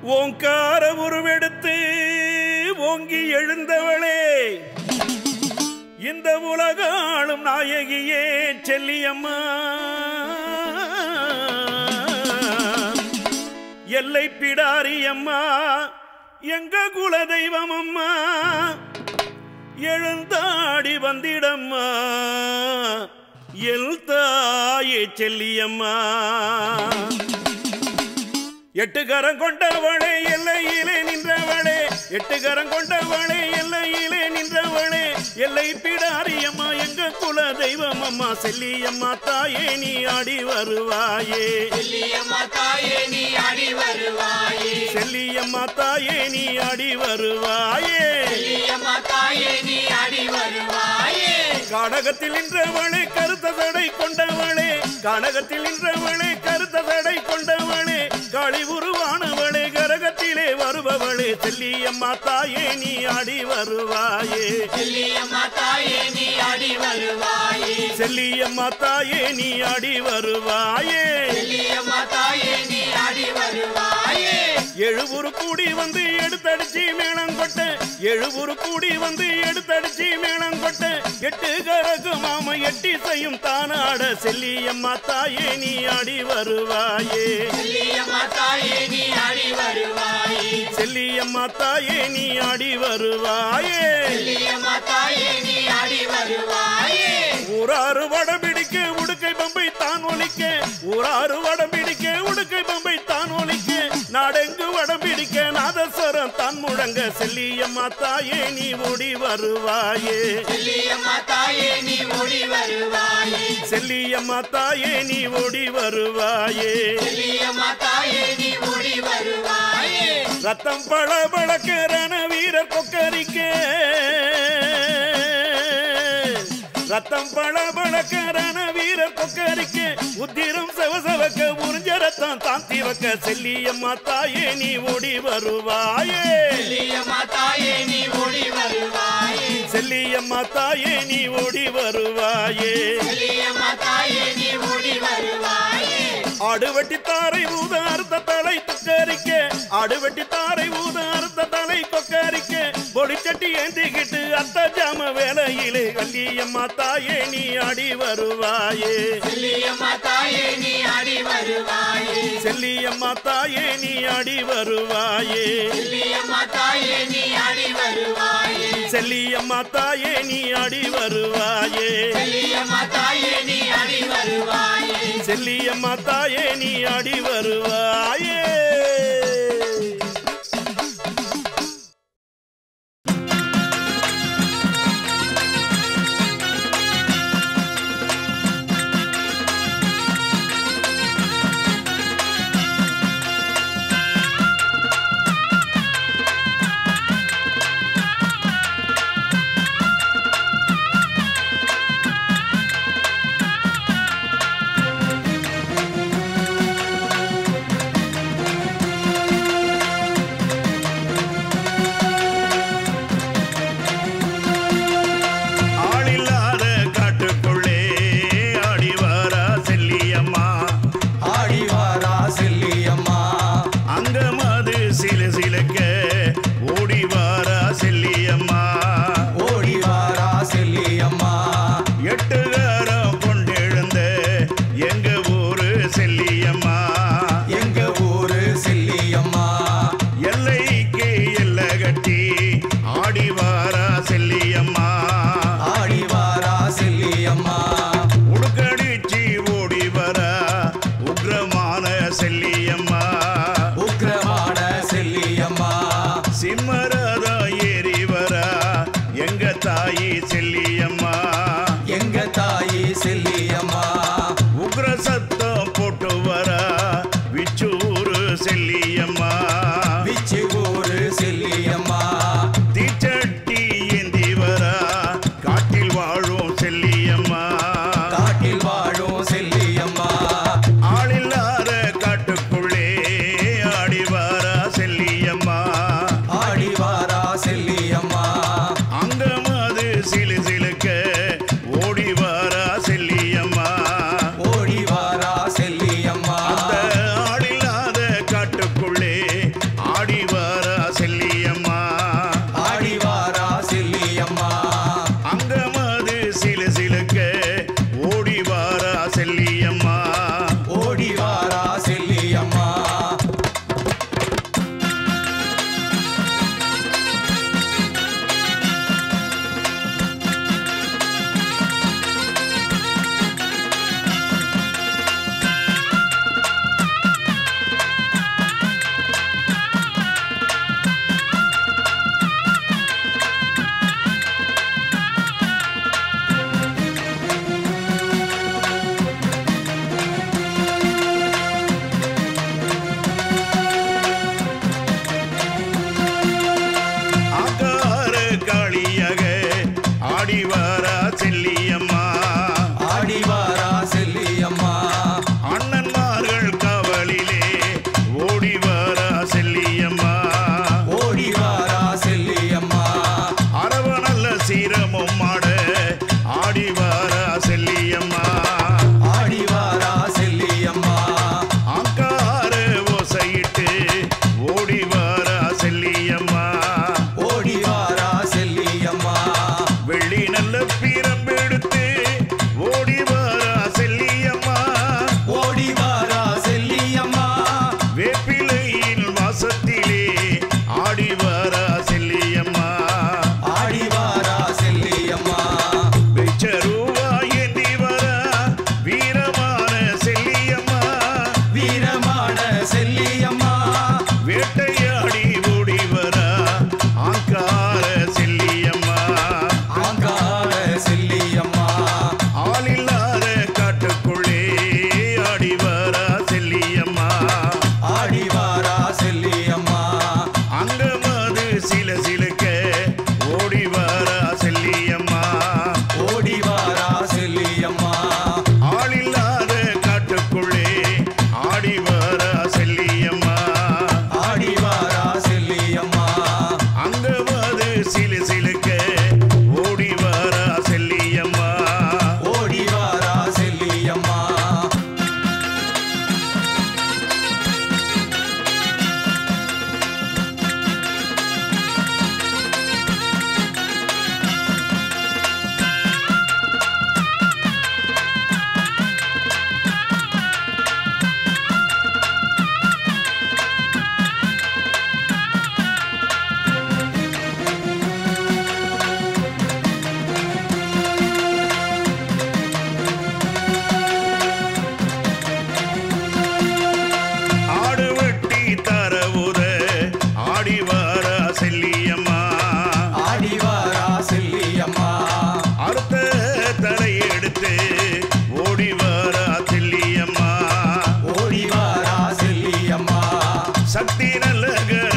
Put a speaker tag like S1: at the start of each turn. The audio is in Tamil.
S1: ஓங்கார உருவெடுத்து ஓங்கி எழுந்தவளே இந்த உலகாளும் நாயகியே செல்லியம்மா எல்லை பிடாரியம்மா எங்க குல தெய்வம் அம்மா எழுந்தாடி வந்திடம்மா எல் தாயே செல்லியம்மா எட்டு கரம் கொண்டவளே எல்லையிலே நின்றவளே எட்டு கரம் கொண்டவளே எல்லையிலே நின்றவளே எல்லை பிடாரியம்மா எங்க குல தெய்வம் அம்மா செல்லியம்மா தாயே நீ ஆடி வருவாயே
S2: செல்லியம்மா தாயே நீ அடி வருவாயே
S1: செல்லியம்மா தாயே நீ ஆடி வருவாயே
S2: செல்லியம்மா தாயே நீ அடி வருவாயே
S1: காடகத்தில் நின்றவளே கருத்த தடை கொண்டவளே காடகத்தில் நின்றவளே கருத்த தடை கொண்டவளே காளி உருவானவளே கரகத்திலே வருபவளே செல்லியம்மா தாயே நீ ஆடி வருவாயே
S2: செல்லியம்மா தாயே நீ அடி வருவாயே
S1: செல்லியம்மா தாயே நீ ஆடி வருவாயே
S2: செல்லியம்மா தாயே நீ அடி வருவாயே
S1: எழுபுரு கூடி வந்து எடுத்தடிச்சு மேளம் கொட்ட எழுபுரு கூடி வந்து எடுத்தடிச்சு மேளம் கொட்ட எட்டு கரகு மாம எட்டி செய்யும் தானாட செல்லியம்மா தாயே நீ ஆடி வருவாயே
S2: செல்லியம்மா தாயே நீ அடி வருவாயே
S1: செல்லியம்மா தாயே நீ ஆடி வருவாயே
S2: செல்லியம்மா தாயே நீ அடி வருவாயே
S1: ஊராறு வடம் பிடிக்க உடுக்கை பம்பை தான் ஒலிக்க ஊராறு வடம் பிடிக்க உடுக்கை பம்பை தான் ஒலிக்க நாடெங்கு வடம் பிடிக்க நாதஸ்வரம் தான் முழங்க செல்லியம்மா தாயே நீ ஓடி வருவாயே
S2: செல்லியம்மா தாயே நீ ஓடி வருவாயே
S1: செல்லியம்மா தாயே நீ ஓடி வருவாயே
S2: செல்லியம்மா தாயே நீ ஓடி வருவாயே
S1: ரத்தம் பழ பழக்கரண வீரர் கொக்கரிக்க ரத்தம் பழ பழக்கரண வீரர் கொக்கரிக்க உத்திரம் செவசவக்க உறிஞ்ச ரத்தம் தாந்தி வைக்க செல்லியம்மா தாயே நீ ஓடி வருவாயே
S2: செல்லியம்மா தாயே நீ ஓடி வருவாயே
S1: செல்லியம்மா தாயே நீ ஓடி வருவாயே
S2: செல்லியம்மா தாயே நீ ஓடி வருவாயே
S1: ஆடுவட்டி தாரை ஊத அறுத்த தலை கொக்கரிக்க ஆடுவட்டி தாரை ஊத அறுத்த தலை கொக்கரிக்க பொடிச்சட்டி ஏந்திக்கிட்டு அத்த ஜாம வேலையிலே கல்லியம்மா தாயே நீ ஆடி வருவாயே
S2: செல்லியம்மா தாயே நீ அடி வருவாயே
S1: செல்லியம்மா தாயே நீ ஆடி வருவாயே
S2: செல்லியம்மா தாயே நீ அடி வருவாயே
S1: செல்லியம்மா தாயே நீ ஆடி வருவாயே
S2: செல்லியம்மா தாயே நீ அடி வருவாயே
S1: செல்லியம்மா தாயே நீ ஆடி வருவாயே ஆளில்லாத காட்டுக்குள்ளே ஆடி வாரா செல்லியம்மா
S3: ஆடிவாரா செல்லியம்மா
S1: அங்க மது சில சிலக்க ஓடி வாரா செல்லியம்மா
S3: ஓடிவாரா செல்லியம்மா
S1: எட்டுகாரம் கொண்டெழுந்த எங்க ஊரு செல்லியம்மா
S3: எங்க ஊரு செல்லியம்மா
S1: எல்லைக்கு எல்லை கட்டி ஆடி வாரா செல்லியம்மா
S3: ஆடிவாரா செல்லியம்மா
S1: உடுக்கடிச்சு ஓடி வரா உக்ரமான செல்லியம்மா
S3: உக்ரமான செல்லியம்மா
S1: நல்ல